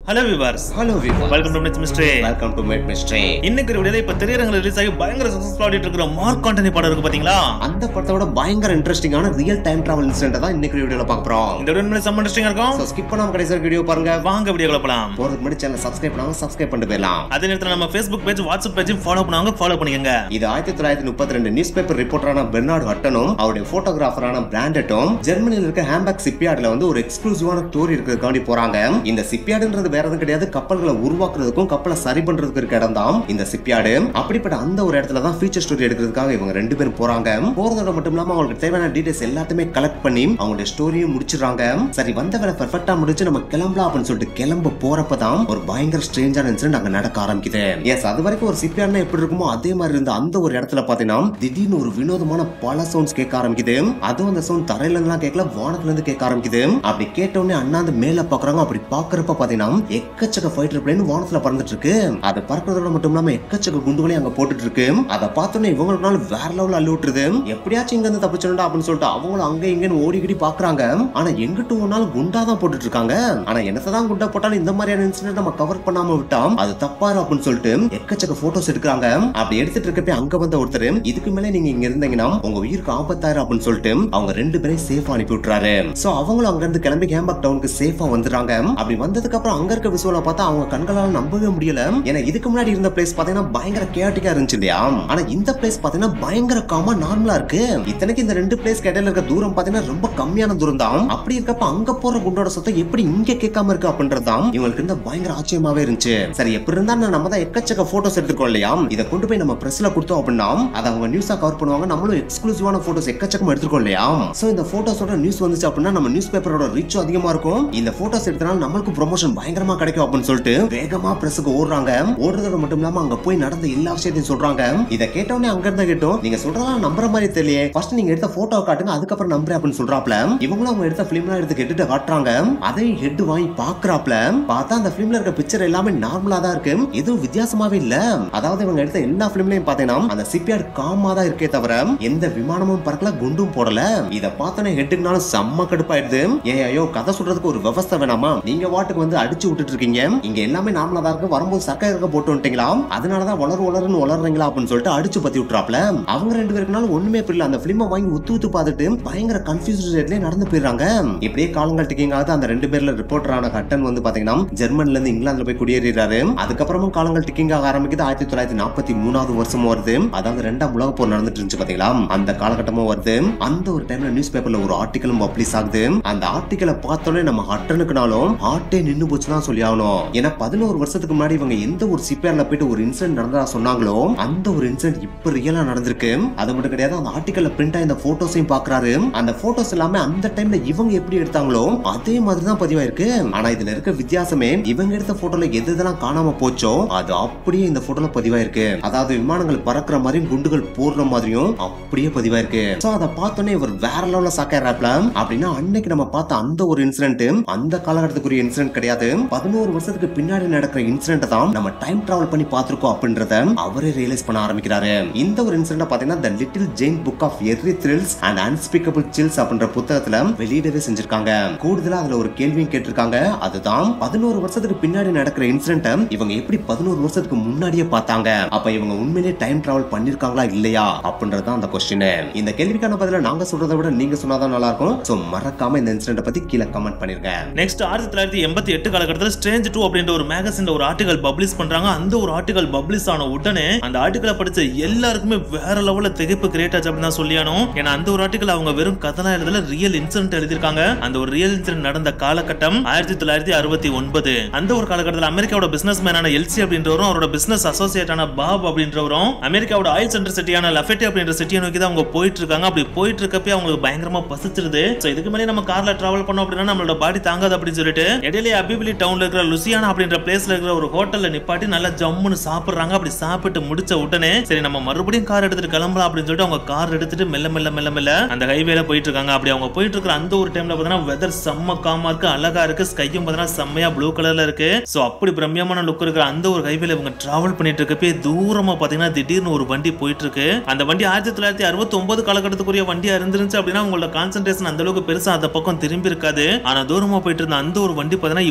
hello viewers hello விவோ welcome to மிஸ் mystery welcome to mad mystery இன்னைக்கு வீடியோல இப்ப திரையரங்கில் ரிலீஸ் ஆகி பயங்கர சக்சஸ்ஃபுல் ஆடிட்டு இருக்கிற மார்க் காண்டனி படம் இருக்கு பாத்தீங்களா அந்த படத்தோட பயங்கர இன்ட்ரெஸ்டிங்கான ரியல் டைம் டிராவல் இன்சிடென்ட் தான் இன்னைக்கு வீடியோல பார்க்க போறோம் இந்த வீடியோ உண்மையிலே செம்ம இன்ட்ரெஸ்டிங்கா இருக்கும் சோ ஸ்கிப் பண்ணாம கடைசி வீடியோ பாருங்க வாங்க வீடியோ கிளப்பலாம் போறதுக்கு முன்னாடி சேனல் சப்ஸ்கிரைப் பண்ணாம சப்ஸ்கிரைப் பண்ணிட்டு போயிடலாம் அதே நேரத்தில் நம்ம ஃபேஸ்புக் பேஜ் வாட்ஸ்அப் பேஜும் ஃபாலோ பண்ணுவாங்க ஃபாலோ பண்ணிக்கங்க இது ஆயிரத்தி தொள்ளாயிரத்தி முப்பத்தி ரெண்டு நியூஸ் பேப்பர் ரிப்போர்ட்டரான பெர்னார்டு ஹட்டனும் அவருடைய போட்டோகிராஃபரான பிராண்டட்டும் ஜெர்மனியில் இருக்க ஹேம்பேக் சிப்பியார்ட்ல வந்து ஒரு எக்ஸ்க்ளூசிவான டூர் இருக்கிறதுக்காண்டி போறாங்க இந்த சிப்பியார்டுன்றது வேற எதுவும் கிடையாது கப்பல்களை உருவாக்குறதுக்கும் கப்பலை சரி பண்றதுக்கு இருக்க இடம் தான் இந்த சிப்பியார்டு அப்படிப்பட்ட அந்த ஒரு இடத்துல தான் ஃபீச்சர் ஸ்டோரி எடுக்கிறதுக்காக இவங்க ரெண்டு பேரும் போறாங்க போறதோட மட்டும் இல்லாம அவங்களுக்கு தேவையான டீடைல்ஸ் எல்லாத்தையுமே கலெக்ட் பண்ணி அவங்களுடைய ஸ்டோரியும் முடிச்சிடுறாங்க சரி வந்த வேலை பெர்ஃபெக்ட்டா முடிச்சு நம்ம கிளம்பலாம் அப்படின்னு சொல்லிட்டு கிளம்ப போறப்ப தான் ஒரு பயங்கர ஸ்ட்ரேஞ்சான இன்சிடென்ட் அங்க நடக்க ஆரம்பிக்குது எஸ் அது வரைக்கும் ஒரு சிப்பியார்ட்னா எப்படி இருக்குமோ அதே மாதிரி இருந்த அந்த ஒரு இடத்துல பாத்தீங்கன்னா திடீர்னு ஒரு வினோதமான பல சவுண்ட்ஸ் கேட்க ஆரம்பிக்குது அதுவும் அந்த சவுண்ட் தரையில இருந்தெல்லாம் கேட்கல வானத்துல இருந்து கேட்க ஆரம்பிக்குது அப்படி கேட்ட உடனே அண்ணாந்து மேல பாக்குறாங்க அப்படி பாக்குறப்ப பாத்தீங்கன்னா எக்கச்சக்க ஃபைட்டர் பிளேன் வானத்துல பறந்துட்டு இருக்கு அது பறக்கிறதோட மட்டும் இல்லாம எக்கச்சக்க குண்டுகளையும் அங்க போட்டுட்டு இருக்கு அதை பார்த்தோன்னே இவங்களுக்குனால வேற லெவல் அள்ளி விட்டுருது எப்படியாச்சும் இங்க இருந்து தப்பிச்சிடா அப்படின்னு சொல்லிட்டு அவங்களும் அங்க இங்கன்னு ஓடிக்கிடி பாக்குறாங்க ஆனா எங்கிட்டு ஒன்னாலும் குண்டா தான் போட்டுட்டு இருக்காங்க ஆனா என்னதான் குண்டா போட்டாலும் இந்த மாதிரியான இன்சிடென்ட் நம்ம கவர் பண்ணாம விட்டா அது தப்பாரு அப்படின்னு சொல்லிட்டு எக்கச்சக்க போட்டோஸ் எடுக்கிறாங்க அப்படி எடுத்துட்டு இருக்கப்ப அங்க வந்த ஒருத்தர் இதுக்கு மேல நீங்க இங்க இருந்தீங்கன்னா உங்க உயிருக்கு ஆபத்தாயிரம் அப்படின்னு சொல்லிட்டு அவங்க ரெண்டு பேரையும் சேஃபா அனுப்பி விட்டுறாரு சோ அவங்களும் அங்க இருந்து கிளம்பி கேம்பாக் டவுனுக்கு சேஃபா வந்துடுறாங்க அப்படி வந்ததுக்கு அப்புறம் அங்க இருக்க விசுவலை பார்த்தா அவங்க கண்களால நம்பவே முடியல ஏன்னா இதுக்கு முன்னாடி இருந்த பிளேஸ் பாத்தீங்கன்னா பயங்கர கேட்டிக்கா இருந்துச்சு இல்லையா ஆனா இந்த பிளேஸ் பாத்தீங்கன்னா பயங்கர காமா நார்மலா இருக்கு இத்தனைக்கு இந்த ரெண்டு பிளேஸ் இடையில இருக்க தூரம் பாத்தீங்கன்னா ரொம்ப கம்மியான தூரம் தான் அப்படி இருக்கப்ப அங்க போற குண்டோட சத்தம் எப்படி இங்க கேட்காம இருக்கு அப்படின்றதுதான் இவங்களுக்கு இருந்த பயங்கர ஆச்சரியமாவே இருந்துச்சு சரி எப்படி இருந்தா நம்ம தான் எக்கச்சக்க போட்டோஸ் எடுத்துக்கோ இல்லையா இதை கொண்டு போய் நம்ம பிரஸ்ல கொடுத்தோம் அப்படின்னா அதை அவங்க நியூஸா கவர் பண்ணுவாங்க நம்மளும் எக்ஸ்க்ளூசிவான போட்டோஸ் எக்கச்சக்கம் எடுத்துக்கோ இல்லையா சோ இந்த போட்டோஸோட நியூஸ் வந்துச்சு அப்படின்னா நம்ம நியூஸ் பேப்பரோட ரீச்சும் அதிகமா இருக்கும் இந்த போட்டோஸ் எடுத்தனால நம்மளுக்கு ப்ரொமோஷன் பயங்கரமா கிடைக்கும் அப்படின்னு சொல்லிட்டு வேகமா பிரஸுக்கு ஓடுறாங்க ஓடுறதோட மட்டும் இல்லாம அங்க போய் நடந்த எல்லா விஷயத்தையும் சொல்றாங்க இதை கேட்டோடனே அங்க இருந்தா கேட்டோம் நீங்க சொல்றதெல்லாம் நம்புற மாதிரி தெரியல ஃபர்ஸ்ட் நீங்க எடுத்த போட்டோ காட்டுங்க அதுக்கப்புறம் நம்புறேன் அப்படின்னு சொல்றாப்ல இவங்களும் அவங்க எடுத்த பிலிம்லாம் எடுத்து கேட்டுட்டு காட்டுறாங்க அதை ஹெட் வாங்கி பாக்குறாப்ல பார்த்தா அந்த பிலிம்ல இருக்க பிக்சர் எல்லாமே நார்மலா தான் இருக்கு எதுவும் வித்தியாசமாவே இல்ல அதாவது இவங்க எடுத்த எல்லா பிலிம்லயும் பாத்தீங்கன்னா அந்த சிப்பியார்ட் காமா தான் இருக்கே தவிர எந்த விமானமும் பறக்கல குண்டும் போடல இத பார்த்தோன்னே ஹெட்டுக்குனாலும் செம்ம கடுப்பாயிடுது ஏ ஐயோ கதை சொல்றதுக்கு ஒரு விவஸ்தை வேணாமா நீங்க வாட்டுக்கு வந்து அடிச்சு விட்டுட்டு இருக்கீங்க இங்க எல்லாமே நார்மலா தான் இருக்கு வரும்போது சக்கை இருக்க போட்டு வந்துட்டீங்களா அதனாலதான் வளரு வளருன்னு வளர்றீங்களா அப்படின்னு சொல்லிட்டு அடிச்சு பத்தி விட்டுறாப்ல அவங்க ரெண்டு பேருக்குனாலும் ஒண்ணுமே புரியல அந்த பிலிமை வாங்கி உத்து உத்து பார்த்துட்டு பயங்கர கன்ஃபியூஸ் ரேட்லயே நடந்து போயிடுறாங்க இப்படியே காலங்கள் டிக்கிங் ஆகுது அந்த ரெண்டு பேர்ல ரிப்போர்ட்டரான கட்டன் வந்து பாத்தீங்கன்னா ஜெர்மன்ல இருந்து இங்கிலாந்துல போய் குடியேறாரு அதுக்கப்புறமும் காலங்கள் டிக்கிங் ஆக ஆரம்பிக்குது ஆயிரத்தி தொள்ளாயிரத்தி நாற்பத்தி மூணாவது வருஷமும் வருது அதாவது ரெண்டாம் உலக போர் நடந்துட்டு இருந்துச்சு பாத்தீங்களா அந்த காலகட்டமும் வருது அந்த ஒரு டைம்ல நியூஸ் பேப்பர்ல ஒரு ஆர்டிக்கலும் பப்ளிஷ் ஆகுது அந்த ஆர்டிக்கலை பார்த்தோன்னே நம்ம ஹட்டனுக்குனாலும் ஹார்ட்டே நின்னு போச்சு தான் சொல்லி ஆகணும் ஏன்னா பதினோரு வருஷத்துக்கு முன்னாடி இவங்க எந்த ஒரு சிபிஆர்ல போயிட்டு ஒரு இன்சிடென்ட் நடந்ததா சொன்னாங்களோ அந்த ஒரு இன்சிடென்ட் இப்ப ரியலா நடந்திருக்கு அது மட்டும் கிடையாது அந்த ஆர்டிக்கல்ல பிரிண்ட் ஆயிருந்த போட்டோஸையும் பாக்குறாரு அந்த போட்டோஸ் எல்லாமே அந்த டைம்ல இவங்க எப்படி எடுத்தாங்களோ அதே மாதிரி தான் பதிவாயிருக்கு ஆனா இதுல இருக்க வித்தியாசமே இவங்க எடுத்த போட்டோல எது எதெல்லாம் காணாம போச்சோ அது அப்படியே இந்த போட்டோல பதிவாயிருக்கு அதாவது விமானங்கள் பறக்கிற மாதிரியும் குண்டுகள் போடுற மாதிரியும் அப்படியே பதிவாயிருக்கு சோ அதை பார்த்தோன்னே இவர் வேற லெவல்ல சாக்கிறாப்ல அப்படின்னா அன்னைக்கு நம்ம பார்த்த அந்த ஒரு இன்சிடென்ட் அந்த காலகட்டத்துக்குரிய இன்சிடென்ட் கிடையாது பதினோரு வருஷத்துக்கு பின்னாடி நடக்கிற இன்சிடென்ட் தான் நம்ம டைம் டிராவல் பண்ணி பார்த்திருக்கோம் அப்படின்றத அவரே ரியலைஸ் பண்ண ஆரம்பிக்கிறாரு இந்த ஒரு இன்சிடென்ட் பாத்தீங்கன்னா the little giant book of eerie thrills and unspeakable chills அப்படின்ற புத்தகத்துல வெளியிடவே செஞ்சிருக்காங்க கூடுதலா அதுல ஒரு கேள்வியும் கேட்டிருக்காங்க அதுதான் பதினோரு வருஷத்துக்கு பின்னாடி நடக்கிற இன்சிடென்ட் இவங்க எப்படி பதினோரு வருஷத்துக்கு முன்னாடியே பார்த்தாங்க அப்ப இவங்க உண்மையிலேயே டைம் டிராவல் பண்ணிருக்காங்களா இல்லையா அப்படின்றது அந்த கொஸ்டின் இந்த கேள்விக்கான பதில நாங்க சொல்றதை விட நீங்க சொன்னாதான் நல்லா இருக்கும் சோ மறக்காம இந்த இன்சிடென்ட் பத்தி கீழே கமெண்ட் பண்ணிருங்க நெக்ஸ்ட் ஆயிரத்தி தொள்ளாயிரத்தி எண்பத்தி எட்டு காலகட்டத்தில் ஸ்ட்ரேஞ்ச் டூ அப்படின்ற ஒரு மேகசின்ல ஒரு ஆர்டிகல் பப்ளிஷ் பண்றாங்க அந்த ஒரு ஆர்டிகல் பப்ளிஷ் ஆன உடனே அந்த ஆர்டிகலை படிச்ச எல்லாருக்குமே வேற லெவல்ல திகைப்பு கிரியேட் ஆச்சு அப்படின்னு தான் சொல்லியானோம் ஏன்னா அந்த ஒரு ஆர்டிகல் அவங்க வெறும் கதனா எழுதல ரியல் இன்சிடென்ட் எழுதியிருக்காங்க அந்த ஒரு ரியல் இன்சிடென்ட் நடந்த காலகட்டம் ஆயிரத்தி தொள்ளாயிரத்தி அறுபத்தி ஒன்பது அந்த ஒரு காலகட்டத்தில் அமெரிக்காவோட பிசினஸ் மேனான எல்சி அப்படின்றவரும் அவரோட பிசினஸ் அசோசியேட்டான பாப் அப்படின்றவரும் அமெரிக்காவோட ஆயில் சென்டர் சிட்டியான லஃபெட்டி அப்படின்ற சிட்டியை நோக்கி தான் அவங்க போயிட்டு இருக்காங்க அப்படி போயிட்டு இருக்கப்பே அவங்களுக்கு பயங்கரமா பசிச்சிருது சோ இதுக்கு மேலே நம்ம கார்ல டிராவல் பண்ணோம் அப்படின்னா நம்மளோட பாடி தாங்காது அப்படின்னு சொல்லிட்டு இடையிலே அபிபிலி டவுன்ல இருக்கிற லுசியானா அப்படின்ற பிளேஸ்ல இருக்கிற ஒரு ஹோட்டல்ல நிப்பாட்டி நல்லா ஜம்முன்னு சாப்பிடுறாங்க அப்படி சாப்பிட்டு முடிச்ச உடனே சரி நம்ம மறுபடியும் கார் எடுத்துட்டு கிளம்பலாம் அப்படின்னு சொல்லிட்டு அவங்க கார் எடுத்துட்டு மெல்ல மெல்ல மெல்ல மெல்ல அந்த ஹைவேல போயிட்டு இருக்காங்க அப்படி அவங்க போயிட்டு இருக்கிற அந்த ஒரு டைம்ல பாத்தீங்கன்னா வெதர் செம்ம காமா இருக்கு அழகா இருக்கு ஸ்கையும் பாத்தீங்கன்னா செம்மையா ப்ளூ கலர்ல இருக்கு சோ அப்படி பிரம்மியமான லுக் இருக்கிற அந்த ஒரு ஹைவேல இவங்க டிராவல் பண்ணிட்டு இருக்கப்பே தூரமா பாத்தீங்கன்னா திடீர்னு ஒரு வண்டி போயிட்டு இருக்கு அந்த வண்டி ஆயிரத்தி தொள்ளாயிரத்தி அறுபத்தி ஒன்பது காலகட்டத்துக்குரிய வண்டியா இருந்துருந்துச்சு அப்படின்னா உங்களோட கான்சென்ட்ரேஷன் அந்த அளவுக்கு பெருசா அந்த பக்கம் திரும்பி இருக்காது ஆனா தூரமா போயிட்டு இருந்த அந்த ஒரு வண்டி பாத்தீங்கன்னா இவங்க காலகட்டத்துக்கு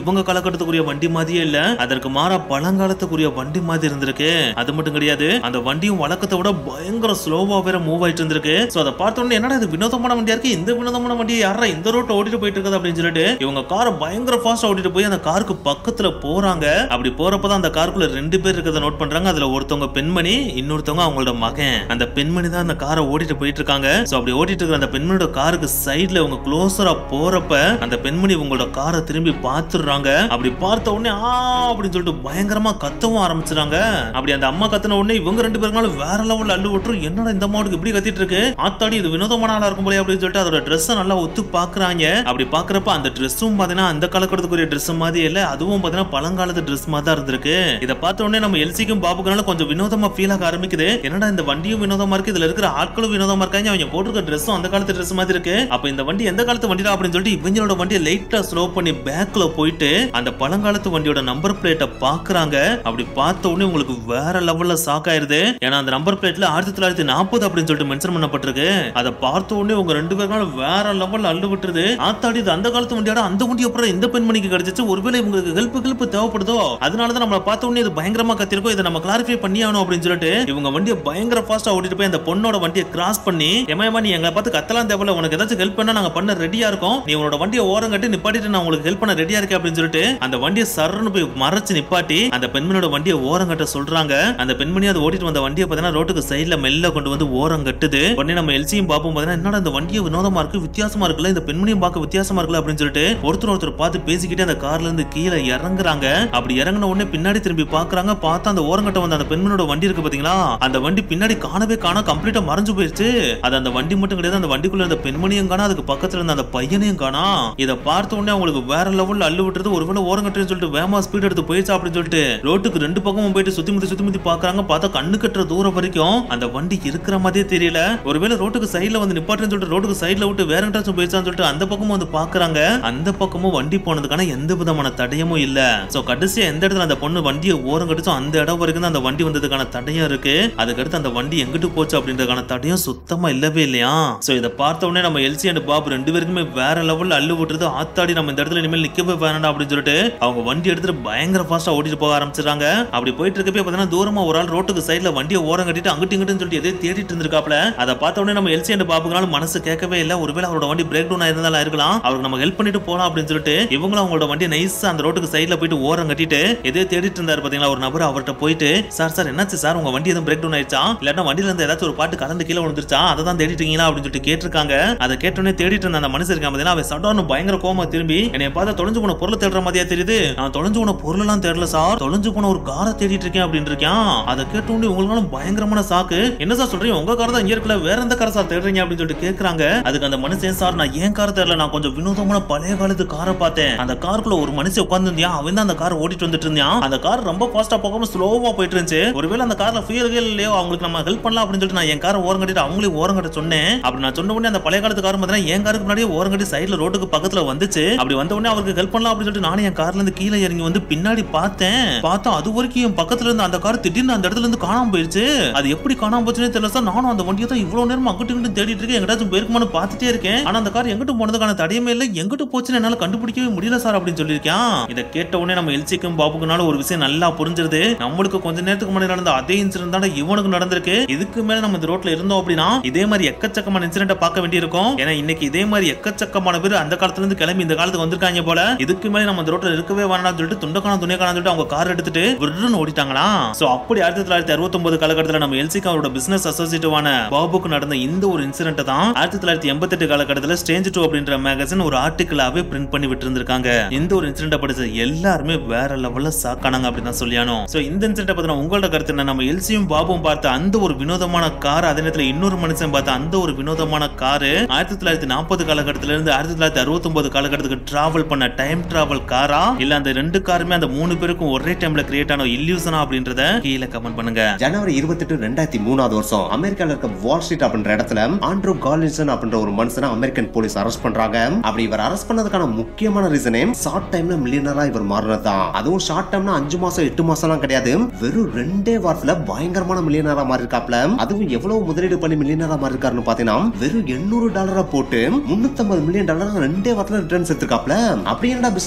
காலகட்டத்துக்குரிய வண்டி மாதிரியே இல்ல அதற்கு மாறா பழங்காலத்துக்குரிய வண்டி மாதிரி இருந்திருக்கு அது மட்டும் கிடையாது அந்த வண்டியும் வழக்கத்தை விட பயங்கர ஸ்லோவா வேற மூவ் ஆயிட்டு இருந்திருக்கு சோ அதை பார்த்த உடனே என்னடா இது வினோதமான வண்டியா இருக்கு இந்த வினோதமான வண்டியை யாரா இந்த ரோட்டை ஓட்டிட்டு போயிட்டு இருக்குது அப்படின்னு சொல்லிட்டு இவங்க காரை பயங்கர ஃபாஸ்டா ஓட்டிட்டு போய் அந்த காருக்கு பக்கத்துல போறாங்க அப்படி போறப்பதான் அந்த காருக்குள்ள ரெண்டு பேர் இருக்கிறத நோட் பண்றாங்க அதுல ஒருத்தவங்க பெண்மணி இன்னொருத்தவங்க அவங்களோட மகன் அந்த பெண்மணி தான் அந்த காரை ஓட்டிட்டு போயிட்டு இருக்காங்க சோ அப்படி ஓட்டிட்டு இருக்கிற அந்த பெண்மணியோட காருக்கு சைடுல இவங்க க்ளோஸரா போறப்ப அந்த பெண்மணி உங்களோட காரை திரும்பி பார்த்துடுறாங்க அப்படி பார்த்த உடனே ஆ அப்படின்னு சொல்லிட்டு பயங்கரமா கத்தவும் ஆரம்பிச்சுறாங்க அப்படி அந்த அம்மா கத்துன உடனே இவங்க ரெண்டு பேருனாலும் வேற லெவல்ல அள்ளு விட்டுரும் என்னடா இந்த அம்மாவுக்கு இப்படி கத்திட்டு இருக்கு ஆத்தாடி இது வினோதமான ஆளா இருக்கும் போல அப்படின்னு சொல்லிட்டு அதோட ட்ரெஸ் நல்லா ஒத்து பாக்குறாங்க அப்படி பாக்குறப்ப அந்த ட்ரெஸ்ஸும் பாத்தீங்கன்னா அந்த காலகட்டத்துக்குரிய ட்ரெஸ் மாதிரி இல்ல அதுவும் பாத்தீங்கன்னா பழங்காலத்து ட்ரெஸ் மாதிரி தான் இருந்திருக்கு இதை பார்த்த உடனே நம்ம எல்சிக்கும் பாபுக்குனால கொஞ்சம் வினோதமா ஃபீல் ஆக ஆரம்பிக்குது என்னடா இந்த வண்டியும் வினோதமா இருக்கு இதுல இருக்கிற ஆட்களும் வினோதமா இருக்காங்க அவங்க போட்டிருக்க ட்ரெஸ்ஸும் அந்த காலத்து ட்ரெஸ் மாதிரி இருக்கு அப்ப இந்த வண்டி எந்த காலத்து வண்டிடா அப்படின்னு சொல்லிட்டு இவங்களோட வண்டியை லைட்டா ஸ்லோ பண்ணி பேக்ல போயிட்டு அந்த பழங்காலத்து வண்டியோட நம்பர் பிளேட்டை பாக்குறாங்க அப்படி பார்த்த உடனே உங்களுக்கு வேற லெவல்ல ஷாக் ஆயிருது ஏன்னா அந்த நம்பர் பிளேட்ல ஆயிரத்தி தொள்ளாயிரத்தி நாற்பது அப்படின்னு சொல்லிட்டு மென்ஷன் பண்ணப்பட்டிருக்கு அதை பார்த்த உடனே உங்க ரெண்டு பேருனாலும் வேற லெவல்ல அள்ளு விட்டுருது ஆத்தாடி இது அந்த காலத்து வண்டியோட அந்த வண்டி அப்புறம் இந்த பெண்மணிக்கு கிடைச்சிச்சு ஒருவேளை உங்களுக்கு ஹெல்ப் ஹெல்ப் தேவைப்படுதோ அதனாலதான் நம்மள பார்த்த உடனே இது பயங்கரமா கத்திருக்கோம் இதை நம்ம கிளாரிஃபை பண்ணி ஆகணும் அப்படின்னு சொல்லிட்டு இவங்க வண்டியை பயங்கர ஃபாஸ்டா ஓட்டிட்டு போய் அந்த பொண்ணோட வண்டியை கிராஸ் பண்ணி ஏமா நீ எங்களை பார்த்து கத்தலாம் தேவையில்ல உனக்கு ஏதாச்சும் ஹெல்ப் பண்ணா நாங்க பண்ண ரெடியா இருக்கோம் நீ உன்னோட வண்டியை ஓரம் கட்டி நிப்பாட்டிட்டு நான் உங்களுக்கு ஹெல்ப் பண்ண ரெடியா இருக்கேன் அப்படின்னு சொல்லிட்டு அந்த வண்டியை சர்ன்னு போய் மறைச்சு நிப்பாட்டி அந்த பெண்மணியோட வண்டியை ஓரம் கட்ட சொல்றாங்க அந்த பெண்மணி அதை ஓட்டிட்டு வந்த வண்டியை பார்த்தீங்கன்னா ரோட்டுக்கு சைடுல மெல்ல கொண்டு வந்து ஓரம் கட்டுது உடனே நம்ம எல்சியும் பார்ப்போம் பார்த்தீங்கன்னா என்னடா இந்த வண்டியை வினோதமா இருக்கு வித்தியாசமா இருக்குல்ல இந்த பெண்மணியும் பார்க்க வித்தியாசமா இருக்குல்ல அப்படின்னு சொல்லிட்டு ஒருத்தர் ஒருத்தர் பார்த்து பேசிக்கிட்டே அந்த கார்ல இருந்து கீழே இறங்குறாங்க அப்படி இறங்கின உடனே பின்னாடி திரும்பி பாக்குறாங்க பார்த்தா அந்த ஓரங்கட்ட வந்த அந்த பெண்மணியோட வண்டி இருக்கு பாத்தீங்களா அந்த வண்டி பின்னாடி காணவே காண கம்ப்ளீட்டா மறைஞ்சு போயிருச்சு அது அந்த வண்டி மட்டும் கிடையாது அந்த வண்டிக்குள்ள இருந்த பெண்மணியும் காணா அதுக்கு பக்கத்துல இருந்த அந்த பையனையும் காணா இதை பார்த்த உடனே அவங்களுக்கு வேற லெவல்ல அள்ளு விட்டுறது ஒருவேளை ஓரங்கட்டுன்னு சொல்லிட்டு வேமா ஸ்பீட் எடுத்து போயிடுச்சு அப்படின்னு சொல்லிட்டு ரோட்டுக்கு ரெண்டு பக்கமும் போயிட்டு சுத்தி முத்தி சுத்தி முத்தி பாக்குறாங்க பார்த்தா கண்ணு கட்டுற தூரம் வரைக்கும் அந்த வண்டி இருக்கிற மாதிரியே தெரியல ஒருவேளை ரோட்டுக்கு சைடுல வந்து நிப்பாட்டுன்னு சொல்லிட்டு ரோட்டுக்கு சைடுல விட்டு வேற எங்கிட்டாச்சும் போயிடுச்சான்னு சொல்லிட்டு அந்த பக்கமும் வந்து பாக்குறாங்க அந்த பக்கமும் வண்டி போனதுக்கான எந்த விதமான தடயமும் இல்ல சோ கடைசியா எந்த இடத்துல அந்த பொண்ணு வண்டியை ஓரம் கடிச்சோ அந்த இடம் வரைக்கும் தான் அந்த வண்டி வந்ததுக்கான தடயம் இருக்கு அதுக்கடுத்து அந்த வண்டி எங்கிட்டு போச்சு அப்படின்றதுக்கான தடயம் சுத்தமா இல்லவே இல்லையா சோ இதை பார்த்த உடனே நம்ம எல்சி அண்ட் பாபு ரெண்டு பேருக்குமே வேற லெவல்ல அள்ளு விட்டுறது ஆத்தாடி நம்ம இந்த இடத்துல இனிமேல் நிக்கவே வேணாம் அப்படின்னு சொல்லிட்டு அவங்க வண்டி எடுத்துட்டு பயங்கர ஃபாஸ்டா ஓட்டிட்டு போக ஆரம்பிச்சிடுறாங்க அப்படி போயிட்டு இருக்கப்பே பார்த்தீங்கன்னா தூரமா ஒரு ஆள் ரோட்டுக்கு சைடுல வண்டியை ஓரம் கட்டிட்டு அங்கிட்டு இங்கிட்டு சொல்லிட்டு எதையும் தேடிட்டு இருந்திருக்காப்ல அதை பார்த்த உடனே நம்ம எல்சி அண்ட் பாபுக்குனாலும் மனசு கேட்கவே இல்லை ஒருவேளை அவரோட வண்டி பிரேக் டவுன் ஆயிருந்தாலும் இருக்கலாம் அவருக்கு நம்ம ஹெல்ப் பண்ணிட்டு போலாம் அப்படின்னு சொல்லிட்டு இவங்களும் அவங்களோட வண்டி நைஸா அந்த ரோட்டுக்கு சைடுல போயிட்டு ஓரம் கட்டிட்டு எதையோ தேடிட்டு இருந்தாரு பாத்தீங்களா ஒரு நபர் அவர்கிட்ட போயிட்டு சார் சார் என்னாச்சு சார் உங்க வண்டி எதுவும் பிரேக் டவுன் ஆயிடுச்சா இல்லாட்டா வண்டியில இருந்து ஏதாச்சும் ஒரு பாட்டு கலந்து கீழே விழுந்துருச்சா அதை தான் தேடிட்டு இருக்கீங்களா அப்படின்னு சொல்லிட்டு கேட்டிருக்காங்க அதை கேட்டோன்னே தேடிட்டு இருந்த அந்த மனுஷன் இருக்கான் பாத்தீங்கன்னா அவன் சடோன்னு பயங்கர கோமா திரும்பி என்னை பார்த்து தொலைஞ்சு போன பொருளை தேடுற மாதிரியா தெரியுது நான் தொலைஞ்சு போன பொருள் எல்லாம் தேடல சார் தொலைஞ்சு போன ஒரு காரை தேடிட்டு இருக்கேன் அப்படின்னு இருக்கான் அதை கேட்டோன்னே உங்களுக்கான பயங்கரமான சாக்கு என்ன சார் சொல்றீங்க உங்க கார் தான் இங்க இருக்கல வேற எந்த காரை சார் தேடுறீங்க அப்படின்னு சொல்லிட்டு கேக்குறாங்க அதுக்கு அந்த மனுஷன் சார் நான் ஏன் கார் தேடல நான் கொஞ்சம் வினோதமான பழைய காலத்து காரை பார்த்தேன் அந்த காருக்குள்ள ஒரு மனுஷன் உட்கார்ந்து இருந்தான் அவன் தான் அந்த கார் ஓட்டிட்டு வந்துட்டு இருந்தான் அந்த கார் ரொம்ப ஃபாஸ்டா போகாம ஸ்லோவா போயிட்டு இருந்துச்சு ஒருவேளை அந்த கார்ல ஃபியூல் கீல் இல்லையோ அவங்களுக்கு நம்ம ஹெல்ப் பண்ணலாம் அப்படின்னு சொல்லிட்டு நான் என் காரை ஓரம் கட்டிட்டு அவங்களையும் ஓரம் கட்ட சொன்னேன் அப்படி நான் சொன்ன உடனே அந்த பழைய காலத்து கார் பார்த்தீங்கன்னா என் காருக்கு முன்னாடியே ஓரம் கட்டி சைடுல ரோட்டுக்கு பக்கத்துல வந்துச்சு அப்படி வந்த உடனே அவருக்கு ஹெல்ப் பண்ணலாம் அப்படின்னு சொல்லிட்டு நானும் என் கார்ல இருந்து கீழே இறங்கி வந்து பின்னாடி பார்த்தேன் பார்த்தா அது வரைக்கும் என் பக்கத்துல இருந்த அந்த கார் திடீர்னு அந்த இடத்துல இருந்து காணாம போயிருச்சு அது எப்படி காணாம போச்சுன்னே தெரியல சார் நானும் அந்த வண்டியை தான் இவ்வளவு நேரம் அங்கிட்டு இங்கிட்டு தேடிட்டு இருக்கேன் எங்கடாச்சும் போயிருக்குமான்னு பார்த்துட்டே இருக்கேன் ஆனா அந்த கார் எங்கிட்டு போனதுக்கான தடையமே இல்லை எங்கிட்டு போச்சுன்னு என்னால கண்டுபிடிக்கவே முடியல சார் அப்படின்னு சொல்லியிருக்கேன் இதை கேட்ட உடனே நம்ம எல்சிக்கும் பாபுக்குனால ஒரு விஷயம் நல்லா புரிஞ்சிருது நம்மளுக்கு கொஞ்ச நேரத்துக்கு முன்னாடி நடந்த அதே இன்சிடென்ட் தான் இவனுக்கு நடந்திருக்கு இதுக்கு மேல நம்ம இந்த ரோட்ல இருந்தோம் அப்படின்னா இதே மாதிரி எக்கச்சக்கமான இன்சிடென்ட் பார்க்க வேண்டியிருக்கும் ஏன்னா இன்னைக்கு இதே மாதிரி எக்கச்சக்கமான பேர் அந்த காலத்துல இருந்து கிளம்பி இந்த காலத்துக்கு வந்திருக்காங்க போல இதுக்கு மேல நம்ம இந்த ரோட்ல இருக்கவே வேணாம்னு சொல்லிட்டு துண்டக்கான துணிக்கான சொல்லிட்டு அவங்க கார் எடுத்துட்டு விருன்னு ஓடிட்டாங்களா சோ அப்படி ஆயிரத்தி தொள்ளாயிரத்தி அறுபத்தி ஒன்பது காலகட்டத்தில் நம்ம எல்சிக்கு அவரோட பிசினஸ் அசோசியேட்டிவான பாபுக்கு நடந்த இந்த ஒரு இன்சிடென்ட் தான் ஆயிரத்தி தொள்ளாயிரத்தி எண்பத்தெட்டு காலகட்டத்தில் ஸ்டேஞ்ச் டூ அப்படின்ற மேகசின் ஒரு ஆர்டிகிளாவே பிரிண்ட் பண்ணி விட்டு இருந்திருக்காங்க இந்த ஒரு இன்சிடென்ட் படிச்ச எல்லாருமே வேற லெவல்ல சாக்கானாங்க அப்படின்னு தான் சொல்லியானோ சோ இந்த இன்சிடென்ட் பத்தின உங்களோட கருத்து என்ன நம்ம எல்சியும் பாபுவும் பார்த்த அந்த ஒரு வினோதமான கார் அதே நேரத்தில் இன்னொரு மனுஷன் பார்த்த அந்த ஒரு வினோதமான காரு ஆயிரத்தி தொள்ளாயிரத்தி நாற்பது காலகட்டத்தில இருந்து ஆயிரத்தி தொள்ளாயிரத்தி அறுபத்தி ஒன்பது காலகட்டத்துக்கு டிராவல் பண்ண டைம் டிராவல் காரா இல்ல அந்த ரெண்டு காருமே அந்த மூணு பேருக்கும் ஒரே டைம்ல கிரியேட் ஆன இல்லியூசனா அப்படின்றத கீழே கமெண்ட் பண்ணுங்க ஜனவரி இருபத்தெட்டு ரெண்டாயிரத்தி மூணாவது வருஷம் அமெரிக்கால இருக்க வால் ஸ்ட்ரீட் அப்படின்ற இடத்துல ஆண்ட்ரூ காலின்சன் அப்படின்ற ஒரு மனுஷனை அமெரிக்கன் போலீஸ் அரெஸ்ட் பண்றாங்க அப்படி இவர் அரெஸ்ட் பண்ணதுக்கான முக்கியமான ரீசனே ஷார்ட் டைம்ல மில்லியனரா இவர் மாறினதுதான் அதுவும் ஷார்ட் டைம்னா அஞ்சு மாசம் எட்டு மாசம்லாம் கிடையாது வெறும் ரெண்டே வாரத்துல பயங்கரமான மில்லியனரா மாறி இருக்காப்ல அதுவும் எவ்வளவு முதலீடு பண்ணி மில்லியனரா மாறி இருக்காருன்னு பாத்தீங்கன்னா வெறும் எண்ணூறு டாலரா போட்டு முன்னூத்தம்பது மில்லியன் டாலர் ரெண்டே வாரத்துல ரிட்டர்ன்ஸ் எடுத்திருக்காப்ல அப்படி என்னடா பிசினஸ்ல இன்வெஸ்ட்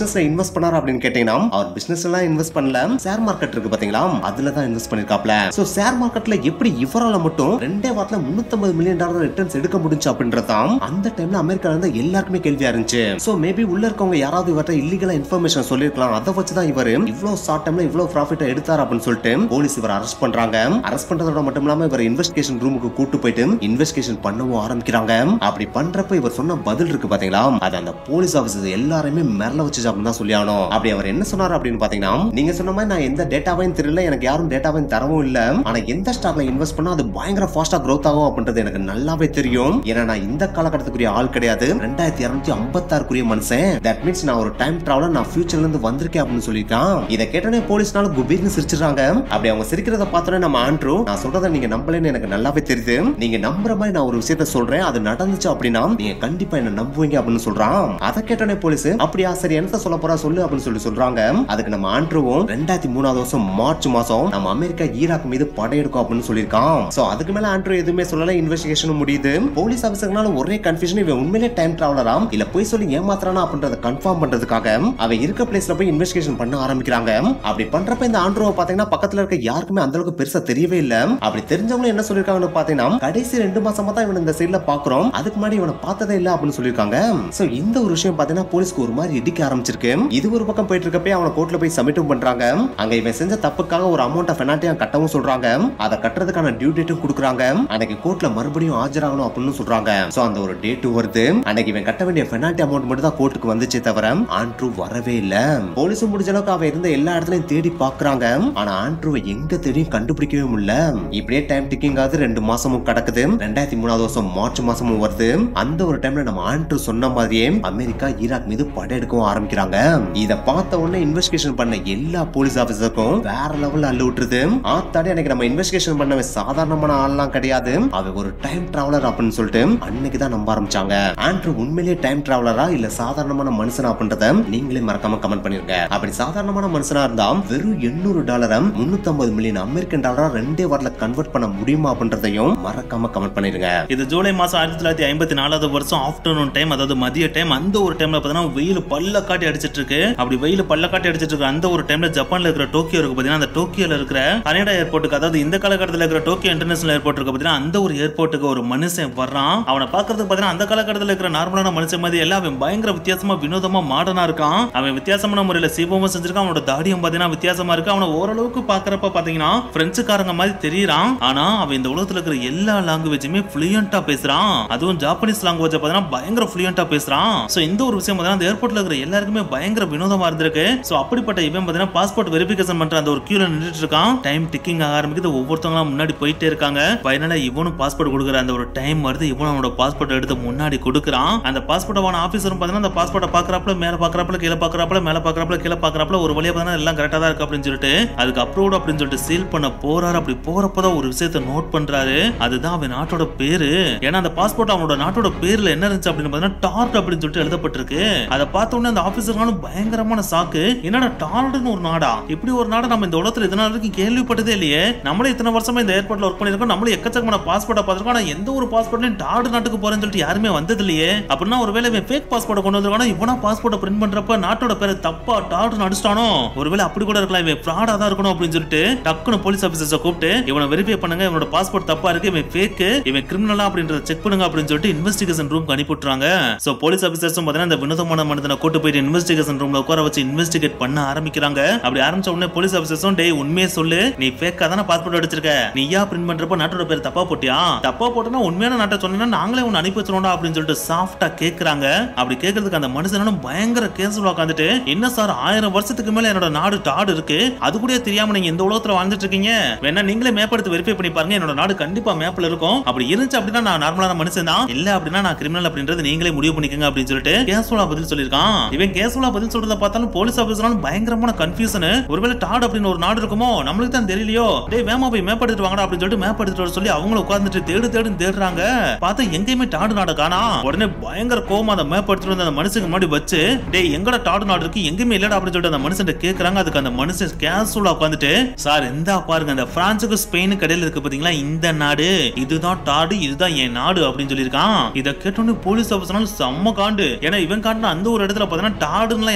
இன்வெஸ்ட் பண்ணாரு அப்படின்னு கேட்டீங்கன்னா அவர் பிசினஸ் எல்லாம் இன்வெஸ்ட் பண்ணல ஷேர் மார்க்கெட் இருக்கு பாத்தீங்களா அதுல தான் இன்வெஸ்ட் பண்ணிருக்காப்ல சோ ஷேர் மார்க்கெட்ல எப்படி இவரால மட்டும் ரெண்டே வாரத்துல 350 மில்லியன் டாலர் ரிட்டர்ன்ஸ் எடுக்க முடிஞ்சு அப்படின்றதாம் அந்த டைம்ல அமெரிக்கால இருந்த எல்லாருக்குமே கேள்வியா இருந்துச்சு சோ மேபி உள்ள இருக்கவங்க யாராவது இவர்ட்ட இல்லீகலா இன்ஃபர்மேஷன் சொல்லிருக்கலாம் அதை வச்சு தான் இவர் இவ்வளவு ஷார்ட் டைம்ல இவ்வளவு ப்ராஃபிட் எடுத்தார் அப்படின்னு சொல்லிட்டு போலீஸ் இவர் அரெஸ்ட் பண்றாங்க அரெஸ்ட் பண்றதோட மட்டும் இல்லாம இவர் இன்வெஸ்டிகேஷன் ரூமுக்கு கூட்டு போயிட்டு இன்வெஸ்டிகேஷன் பண்ணவும் ஆரம்பிக்கிறாங்க அப்படி பண்றப்ப இவர் சொன்ன பதில் இருக்கு பாத்தீங்களா அது அந்த போலீஸ் ஆபீசர் எல்லாருமே மிரள வச்சு அப்படின்னு தான் சொல்லி ஆகணும் அப்படி அவர் என்ன சொன்னார் அப்படின்னு பாத்தீங்கன்னா நீங்க சொன்ன மாதிரி நான் எந்த டேட்டாவையும் தெரியல எனக்கு யாரும் டேட்டாவையும் தரவும் இல்ல ஆனா எந்த ஸ்டாக்ல இன்வெஸ்ட் பண்ணா அது பயங்கர ஃபாஸ்டா growth ஆகும் அப்படின்றது எனக்கு நல்லாவே தெரியும் ஏன்னா நான் இந்த காலகட்டத்துக்குரிய ஆள் கிடையாது ரெண்டாயிரத்தி இருநூத்தி ஐம்பத்தாறுக்குரிய மனுஷன் தட் மீன்ஸ் நான் ஒரு டைம் டிராவலர் நான் ஃபியூச்சர்ல இருந்து வந்திருக்கேன் அப்படின்னு சொல்லியிருக்கான் இதை கேட்டோன்னே போலீஸ்னால குபீர்னு சிரிச்சிடுறாங்க அப்படி அவங்க சிரிக்கிறத பார்த்தோன்னே நம்ம ஆண்ட்ரூ நான் சொல்றதை நீங்க நம்பலன்னு எனக்கு நல்லாவே தெரியுது நீங்க நம்புற மாதிரி நான் ஒரு விஷயத்த சொல்றேன் அது நடந்துச்சு அப்படின்னா நீங்க கண்டிப்பா என்ன நம்புவீங்க அப்படின்னு சொல்றான் அதை கேட்டோன்னே போலீஸ் அப்படியா சரி என்னத்த சொல்ல போறா சொல்லு அப்படின்னு சொல்லி சொல்றாங்க அதுக்கு நம்ம ஆண்ட்ரூவும் ரெண்டாயிரத்தி மூணாவது வருஷம் மார்ச் மாசம் நம்ம அமெரிக்கா ஈராக் மீது படையெடுக்கும் அப்படின்னு சொல்லியிருக்கான் சோ அதுக்கு மேல ஆண்ட்ரூ எதுவுமே சொல்லல இன்வெஸ்டிகேஷன் முடியுது போலீஸ் ஆபீசர்னால ஒரே கன்ஃபியூஷன் இவன் உண்மையிலே டைம் டிராவலரா இல்ல போய் சொல்லி ஏமாத்துறானா அப்படின்றத கன்ஃபார்ம் பண்றதுக்காக அவன் இருக்க பிளேஸ்ல போய் இன்வெஸ்டிகேஷன் பண்ண ஆரம்பிக்கிறாங்க அப்படி பண்றப்ப இந்த ஆண்ட்ரோவை பாத்தீங்கன்னா பக்கத்துல இருக்க யாருக்குமே அந்த அளவுக்கு பெருசா தெரியவே இல்ல அப்படி தெரிஞ்சவங்க என்ன சொல்லிருக்காங்கன்னு பாத்தீங்கன்னா கடைசி ரெண்டு மாசமா தான் இவன் இந்த சைடுல பாக்குறோம் அதுக்கு முன்னாடி இவனை பார்த்ததே இல்ல அப்படின்னு சொல்லிருக்காங்க சோ இந்த ஒரு விஷயம் பாத்தீங்கன்னா போலீஸ்க்கு ஒரு மாதிரி இடிக்க ஆரம்பிச்சிருக்கு இது ஒரு பக்கம் போயிட்டு இருக்கப்பே அவனை கோர்ட்ல போய் சப்மிட்டும் பண்றாங்க அங்க இவன் செஞ்ச தப்புக்காக ஒரு அமௌண்ட் பெனால்ட்டியா கட்டவும் சொல்றாங்க அதை கட்டுறதுக்கான டியூ டேட்டும் கொடுக்குறாங்க அன்னைக்கு கோர்ட்ல மறுபடியும் ஆஜராகணும் அப்படின்னு சொல்றாங்க சோ அந்த ஒரு டேட் வருது அன்னைக்கு இவன் கட்ட வேண்டிய பெனால்ட்டி அமௌண்ட் மட்டும் தான் கோர்ட்டுக்கு வந்துச்சே தவிர ஆண்ட்ரூ வரவே இல்ல போலீஸும் முடிஞ்ச அளவுக்கு அவன் இருந்த எல்லா இடத்துலயும் தேடி பாக்குறாங்க ஆனா ஆண்ட்ரூவை எங்க தேடியும் கண்டுபிடிக்கவே முடியல இப்படியே டைம் டிக்கிங் ஆகுது ரெண்டு மாசமும் கடக்குது ரெண்டாயிரத்தி மூணாவது வருஷம் மார்ச் மாசமும் வருது அந்த ஒரு டைம்ல நம்ம ஆண்ட்ரூ சொன்ன மாதிரியே அமெரிக்கா ஈராக் மீது படையெடுக்கவும் ஆரம்பிக்கிறாங்க இத பார்த்த உடனே இன்வெஸ்டிகேஷன் பண்ண எல்லா போலீஸ் ஆபீசருக்கும் வேற லெவல்ல அள்ளு விட்டுருது ஆத்தாடி அன்னைக்கு நம்ம இன்வெஸ்டிகேஷன் பண்ணவன் சாதாரணமான ஆள்லாம் கிடையாது அவன் ஒரு டைம் டிராவலர் அப்படின்னு சொல்லிட்டு அன்னைக்கு தான் நம்ப ஆரம்பிச்சாங்க ஆண்ட்ரூ உண்மையிலேயே டைம் டிராவலரா இல்ல சாதாரணமான மனுஷனா அப்படின்றத நீங்களே மறக்காம கமெண்ட் பண்ணிருங்க அப்படி சாதாரணமான மனுஷனா இருந்தா வெறும் எண்ணூறு டாலரை முன்னூத்தி மில்லியன் அமெரிக்கன் டாலரா ரெண்டே வாரத்துல கன்வெர்ட் பண்ண முடியுமா அப்படின்றதையும் மறக்காம கமெண்ட் பண்ணிருங்க இது ஜூலை மாசம் ஆயிரத்தி தொள்ளாயிரத்தி ஐம்பத்தி நாலாவது வருஷம் ஆஃப்டர்நூன் டைம் அதாவது மதிய டைம் அந்த ஒரு டைம்ல பாத்தீங்கன்னா வெயில் பல்ல காட்டி அடிச்சிட்டு இருக்கு அப்படி வெயில் பல்ல காட்டி அடிச்சிட்டு இருக்கு அந்த ஒரு டைம்ல ஜப்பான்ல இருக்கிற டோக்கியோ இருக்கு பாத்தீங்கன்னா அந்த டோக்கியோல இருக்கிற ஹனேடா ஏர்போர்ட்டுக்கு அதாவது இந்த காலகட்டத்தில் இருக்கிற டோக்கியோ இன்டர்நேஷனல் ஏர்போர்ட் இருக்கு பாத்தீங்கன்னா அந்த ஒரு ஏர்போர்ட்டுக்கு ஒரு மனுஷன் வர்றான் அவனை பாக்குறதுக்கு பாத்தீங்கன்னா அந்த காலகட்டத்தில் இருக்கிற நார்மலான மனுஷன் மாதிரி எல்லாம் அவன் பயங்கர வித்தியாசமா வினோதமா மாடர்னா இருக்கான் அவன் வித்தியாசமான முறையில சீபமும் செஞ்சிருக்கான் அவனோட தாடியும் பாத்தீங்கன்னா வித்தியாசமா இருக்கு அவனை ஓரளவுக்கு பாக்குறப்ப பாத்தீங்கன்னா பிரெஞ்சுக்காரங்க மாதிரி தெரியறான் ஆனா அவன் இந்த உலகத்துல இருக்கிற எல்லா லாங்குவேஜுமே ஃப்ளூயண்டா பேசுறான் அதுவும் ஜாப்பனீஸ் லாங்குவேஜ் பாத்தீங்கன்னா பயங்கர ஃப்ளூயண்டா பேசுறான் சோ இந்த ஒரு விஷயம் பாத்தீங்கன்னா அந்த ஏர்போர்ட்ல இருக்கிற எல்லாருக்குமே பயங்கர வினோதமா இருந்திருக்கு சோ அப்படிப்பட்ட இவன் பாத்தீங்கன்னா பாஸ்போர்ட் வெரிஃபிகேஷன் பண்ற அந்த ஒரு கியூல நின்றுட்டு இருக்கான் டைம் டிக்கிங் ஆக ஆரம்பிக்குது ஒவ்வொருத்தவங்களா முன்னாடி போயிட்டே இருக்காங்க ஃபைனலா இவனும் பாஸ்போர்ட் கொடுக்குற அந்த ஒரு டைம் வருது இவனும் அவனோட பாஸ்போர்ட் எடுத்து முன்னாடி கொடுக்குறான் அந்த பாஸ்போர்ட் அவன ஆபீசரும் பாத்தீங்கன்னா அந்த பாஸ்போர்ட்டை பாக்குறாப்புல மேல பாக்குறாப்புல கீழே பாக்குறாப்புல மேல பாக்குறாப்புல கீழே பாக்குறாப்புல ஒரு வழியா பாத்தீங்கன்னா எல்லாம் கரெக்டா தான் இருக்கு அப்படின்னு சொல்லிட்டு அதுக்கு அப்ரூவ்ட் அப்படின்னு சொல்லிட்டு சீல் பண்ண போறாரு அப்படி போறப்பதான் ஒரு விஷயத்தை நோட் பண்றாரு அதுதான் அவன் நாட்டோட பேரு ஏன்னா அந்த பாஸ்போர்ட் அவனோட நாட்டோட பேர்ல என்ன இருந்துச்சு அப்படின்னு பாத்தீங்கன்னா டார்ட் அப்படின்னு சொல்லிட்டு எழுதப்பட்டிருக்கு அதை பார்த்த உடனே அந்த ஆபீசர்னாலும் பயங்கரமான சாக்கு என்னடா டார்டுன்னு ஒரு நாடா இப்படி ஒரு நாடா நம்ம இந்த உலகத்துல இதனால வரைக்கும் கேள்விப்பட்டதே இல்லையே நம்மளே இத்தனை வருஷமா இந்த ஏர்போர்ட்ல ஒர்க் பண்ணிருக்கோம் நம்மளும் எக்கச்சக்கமான பாஸ்போர்ட்டை பார்த்திருக்கோம் ஆனா எந்த ஒரு பாஸ்போர்ட்லயும் டார்டு நாட்டுக்கு போறேன்னு சொல்லிட்டு யாருமே வந்தது இல்லையே அப்படின்னா ஒருவேளை இவன் ஃபேக் பாஸ்போர்ட்டை கொண்டு வந்திருக்கானா இவனா பாஸ்போர்ட்டை பிரிண்ட் பண்றப்ப நாட்டோட பேரை தப்பா டார்டுன்னு அடிச்சிட்டானோ ஒருவேளை அப்படி கூட இருக்கலாம் இவன் ஃப்ராடா தான் இருக்கணும் அப்படின்னு சொல்லிட்டு டக்குனு போலீஸ் ஆபீசர்ஸை கூப்பிட்டு இவனை வெரிஃபை பண்ணுங்க இவனோட பாஸ்போர்ட் தப்பா இருக்கு இவன் ஃபேக் இவன் கிரிமினலா அப்படின்றத செக் பண்ணுங்க அப்படின்னு சொல்லிட்டு இன்வெஸ்டிகேஷன் ரூம் அனுப்பிவிட்றாங்க சோ போலீஸ் ஆபீசர்ஸும் பாத்தீங்கன்னா இந்த வினோதமான மனிதனை கூட்டு போயிட்டு இன்வெஸ்டிகேஷன் ரூம்ல உட்கார வச்சு இன்வெஸ்டிகேட் பண்ண ஆரம்பிக்கிறாங்க அப்படி ஆரம்பிச்ச உடனே போலீஸ் ஆபீசர்ஸும் டேய் உண்மையை சொல்லு நீ ஃபேக்கா தானே பாஸ்போர்ட் அடிச்சிருக்க நீயா பிரிண்ட் பண்றப்ப நாட்டோட பேர் தப்பா போட்டியா தப்பா போட்டனா உண்மையான நாட்டை சொன்னா நாங்களே உன்னை அனுப்பி வச்சிரோம்டா அப்படின்னு சொல்லிட்டு சாஃப்டா கேக்குறாங்க அப்படி கேக்குறதுக்கு அந்த மனுஷனும் பயங்கர கேஸ்ல உட்காந்துட்டு என்ன சார் ஆயிரம் வருஷத்துக்கு மேல என்னோட நாடு டாடு இருக்கு அது கூட தெரியாம நீங்க இந்த உலகத்துல வாழ்ந்துட்டு இருக்கீங்க வேணா நீங்களே மேப் எடுத்து வெரிஃபை பண்ணி பாருங்க என்னோட நாடு கண்டிப்பா மேப்ல இருக்கும் அப்படி இருந்துச்சு அப்படின்னா நான் நார்மலான மனுஷன் தான் இல்ல அப்படின்னா நான் கிரிமினல் அப்படின்றது நீங்களே முடிவு பண்ணிக்கோங்க அப்படின்னு சொல்லிட்டு கேஸ்வலா பதில் சொல்லியிருக்கான் இவன் கேஸ்வலா பதில் சொல்றத பார்த்தாலும் போலீஸ் ஆபீசராலும் பயங்கரமான கன்ஃபியூஷன் ஒருவேளை டாட் அப்படின்னு ஒரு நாடு இருக்குமோ நம்மளுக்கு தான் தெரியலையோ டேய் வேமா போய் மேப் எடுத்துட்டு வாங்கடா அப்படின்னு சொல்லிட்டு மேப் எடுத்துட்டு வர சொல்லி அவங்கள உட்கார்ந்துட்டு தேடு தேடுன்னு தேடுறாங்க பார்த்தா எங்கேயுமே டாடு நாடு காணா உடனே பயங்கர கோவமா அந்த மேப் எடுத்துட்டு வந்து அந்த மனுஷனுக்கு முன்னாடி வச்சு டேய் எங்கட டாடு நாடு இருக்கு எங்கேயுமே இல்லடா அப்படின்னு சொல்லிட்டு அந்த மனுஷன் கேக்குறாங்க அதுக்கு அந்த மனுஷன் கேஷுவலா உட்காந்துட்டு சார் இந்தா பாருங்க அந்த பிரான்ஸுக்கு ஸ்பெயினுக்கு இடையில இருக்கு பாத்தீங்களா இந்த நாடு இதுதான் டாடு இதுதான் என் நாடு அப்படின்னு சொல்லியிருக்கான் இதை கேட்டோன்னு போலீஸ் ஆஃபீஸர்னால செம்ம காண்டு ஏன்னா இவன் காட்டுன அந்த ஒரு இடத்துல பாத்தீங்கன்னா டாடுன்னு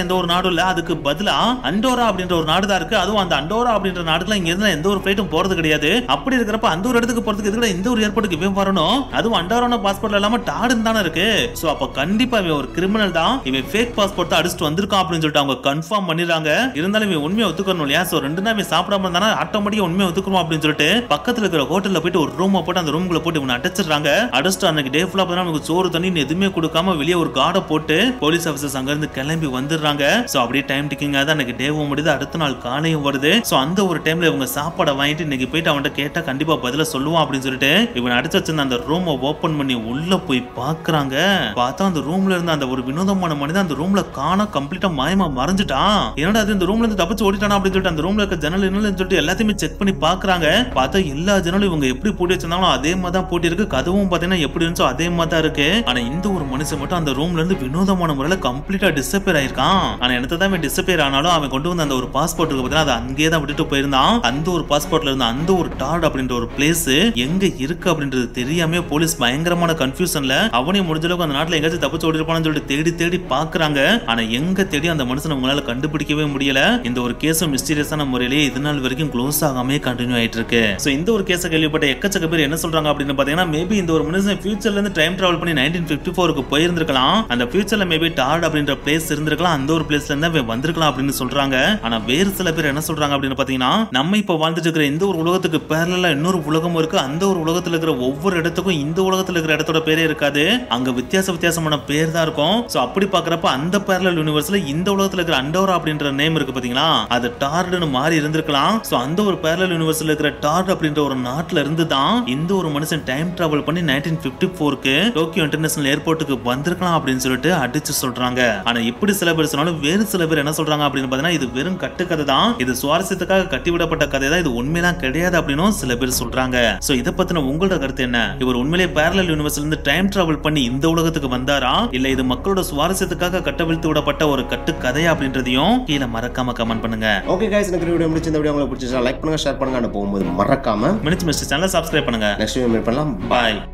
எந்த ஒரு நாடும் இல்ல அதுக்கு பதிலா அண்டோரா அப்படின்ற ஒரு நாடு தான் இருக்கு அதுவும் அந்த அண்டோரா அப்படின்ற நாடுக்குலாம் இங்க இருந்து எந்த ஒரு ஃபிளைட்டும் போறது கிடையாது அப்படி இருக்கிறப்ப அந்த ஒரு இடத்துக்கு போறதுக்கு எதுக்கு இந்த ஒரு ஏர்போர்ட்டுக்கு இவன் வரணும் அதுவும் அண்டோரான பாஸ்போர்ட்ல இல்லாம டாடுன்னு தானே இருக்கு சோ அப்ப கண்டிப்பா இவன் ஒரு கிரிமினல் தான் இவன் ஃபேக் பாஸ்போர்ட் தான் அடிச்சுட்டு வந்திருக்கான் அப்படின்னு சொல்லிட்டு அவங்க கன்ஃபார்ம் பண்ணிடுறாங்க இருந்தாலும் இவன் உண்மையை ஒத்துக்கணும் இல்லையா சோ ரெண்டு நாள் இவன் சாப்பிடாம இருந்தானா ஆட்டோமேட்டிக்கா உண்மையை ஒத்துக்கணும் அப்படின்னு சொல்லிட்டு பக்கத்துல இருக்கிற ஹோட்டல்ல போயிட்டு ஒரு ரூம் போட்டு அந்த ரூம்குள்ள போட்டு இவனை அடைச்சிடுறாங்க அடிச்சுட்டு அன்னைக்கு டே ஃபுல்லா பார்த்தா நமக்கு சோறு தண்ணி எதுவுமே கொடுக்காம வெளியே ஒரு கார்டை போட்டு போலீஸ் ஆஃபீஸர்ஸ் அங்க இருந்து கிளம்பி வந்துடுறாங்க சோ அப்படியே டைம் டிக்கிங் ஆகுது அன்னைக்கு டேவும் முடியுது அடுத்த நாள் காலையும் வருது சோ அந்த ஒரு டைம்ல இவங்க சாப்பாடை வாங்கிட்டு இன்னைக்கு போயிட்டு அவன்கிட்ட கேட்டா கண்டிப்பா பதில சொல்லுவான் அப்படின்னு சொல்லிட்டு இவன் அடிச்சு வச்சிருந்த அந்த ரூமை ஓபன் பண்ணி உள்ள போய் பாக்குறாங்க பார்த்தா அந்த ரூம்ல இருந்த அந்த ஒரு வினோதமான மனிதன் அந்த ரூம்ல காண கம்ப்ளீட்டா மாயமா மறைஞ்சிட்டான் என்னடா அது இந்த ரூம்ல இருந்து தப்பிச்சு ஓடிட்டானா அப்படின்னு சொல்லிட்டு அந்த ரூம்ல இருக்க ஜன்னல் என்னன்னு சொல்லிட்டு எல்லாத்தையுமே செக் பண்ணி பாக்குறாங்க பார்த்தா எல்லா ஜன்னலும் இவங்க எப்படி பூட்டி வச்சிருந்தாலும் அதே மாதிரி தான் பூட்டி இருக்கு கதவும் பாத்தீங்கன்னா எப்படி இருந்துச்சோ அதே மாதிரி தான் இருக்கு ஆனா இந்த ஒரு மனுஷன் மட்டும் அந்த ரூம்ல இருந்து வினோதமான முறையில கம்ப்ளீட்டா டிசப்பியர் ஆயிருக்கான் ஆனா எனக்கு தான் அவன் டிசப்பியர் ஆனாலும் அவன் கொண்டு வந்த அந்த ஒரு பாஸ்போர்ட் இருக்கு பார்த்தீங்கன்னா அதை அங்கேயே தான் விட்டுட்டு போயிருந்தான் அந்த ஒரு பாஸ்போர்ட்ல இருந்த அந்த ஒரு டாட் அப்படின்ற ஒரு பிளேஸ் எங்க இருக்கு அப்படின்றது தெரியாம போலீஸ் பயங்கரமான கன்ஃபியூஷன்ல அவனையும் முடிஞ்ச அளவுக்கு அந்த நாட்டுல எங்கேயாச்சும் தப்பிச்சு ஓடிருப்பான்னு சொல்லிட்டு தேடி தேடி பாக்குறாங்க ஆனா எங்க தேடி அந்த மனுஷனை உங்களால கண்டுபிடிக்கவே முடியல இந்த ஒரு கேஸும் மிஸ்டீரியஸான முறையிலேயே இது நாள் வரைக்கும் க்ளோஸ் ஆகாமே கண்டினியூ ஆயிட்டு இருக்கு சோ இந்த ஒரு கேஸை கேள்விப்பட்ட எக்கச்சக்க பேர் என்ன சொல்றாங்க அப்படின்னு பாத்தீங்கன்னா மேபி இந்த ஒரு மனுஷன் ஃபியூச்சர்ல இருந்து டைம் டிராவல் பண்ணி நைன்டீன் பிப்டி ஃபோருக்கு போயிருந்திருக்கலாம் அந்த ஃபியூச்சர்ல மேபி டார்ட் அப்படின்ற பிளேஸ் இருந்திருக்கலாம் அந்த ஒரு பிளேஸ்ல இருந்து அவன் வந்திருக்கலாம் அப்படின்னு சொல்றாங்க ஆனா வேறு சில பேர் என்ன சொல்றாங்க அப்படின்னு பாத்தீங்கன்னா நம்ம இப்ப வாழ்ந்துட்டு இருக்கிற இந்த ஒரு உலகத்துக்கு பேரலா இன்னொரு உலகம் இருக்கு அந்த ஒரு உலகத்துல இருக்கிற ஒவ்வொரு இடத்துக்கும் இந்த உலகத்துல இருக்கிற இடத்தோட பேரே இருக்காது அங்க வித்தியாச வித்தியாசமான பேர் தான் இருக்கும் சோ அப்படி பாக்குறப்ப அந்த பேரலல் யூனிவர்ஸ்ல இந்த உலகத்துல இருக்கிற அண்டோரா அப்படின்ற நேம் இருக்கு பாத்தீங்களா அது டார்டுன்னு மாறி இருந்திருக்கலாம் சோ அந்த ஒரு பேரலல் யூனிவர்ஸ்ல இருக்கிற டார்ட் அப்படின்ற ஒரு நாட்டுல இருந்து தான் இந்த ஒரு மனுஷன் டைம் டிராவல் பண்ணி நைன்டீன் பிப்டி ஃபோருக்கு டோக்கியோ இன்டர்நேஷனல் ஏர்போர்ட்டுக்கு வந்திருக்கலாம் அப்படின்னு சொல்லிட்டு அடிச்சு சொல்றாங்க ஆனா இப்படி சில பேர் சொன்னாலும் வேறு சில பேர் என்ன சொல்றாங்க அப்படின்னு பாத்தீங்கன்னா இது வெறும் கட்டுக்கதை தான் இது சுவாரஸ்யத்துக்காக கட்டிவிடப்பட்ட கதை தான் இது உண்மையெல்லாம் கிடையாது அப்படின்னும் சில பேர் சொல்றாங்க சோ இத பத்தின உங்களோட கருத்து என்ன இவர் உண்மையிலேயே பேரலல் யூனிவர்ஸ்ல இருந்து டைம் டிராவல் பண்ணி இந்த உலகத்துக்கு வந்தாரா இல்ல இது மக்களோட சுவாரஸ்யத்துக்காக கட்டவிழ்த்து விடப்பட்ட ஒரு கட்டு கதை அப்படின்றதையும் கீழே மறக்காம கமெண்ட் பண்ணுங்க ஓகே guys எனக்கு வீடியோ முடிச்சு இந்த வீடியோ உங்களுக்கு பிடிச்சிருந்தா லைக் பண்ணுங்க ஷேர் பண்ணுங்க அண்ட் போகும்போது மறக்காம மினிச்சு மிஸ்டர் சேனலை சப்ஸ்கிரைப் பண்ணுங்க நெக்ஸ்ட் வீடியோ மீட் பண்ணலாம் பாய்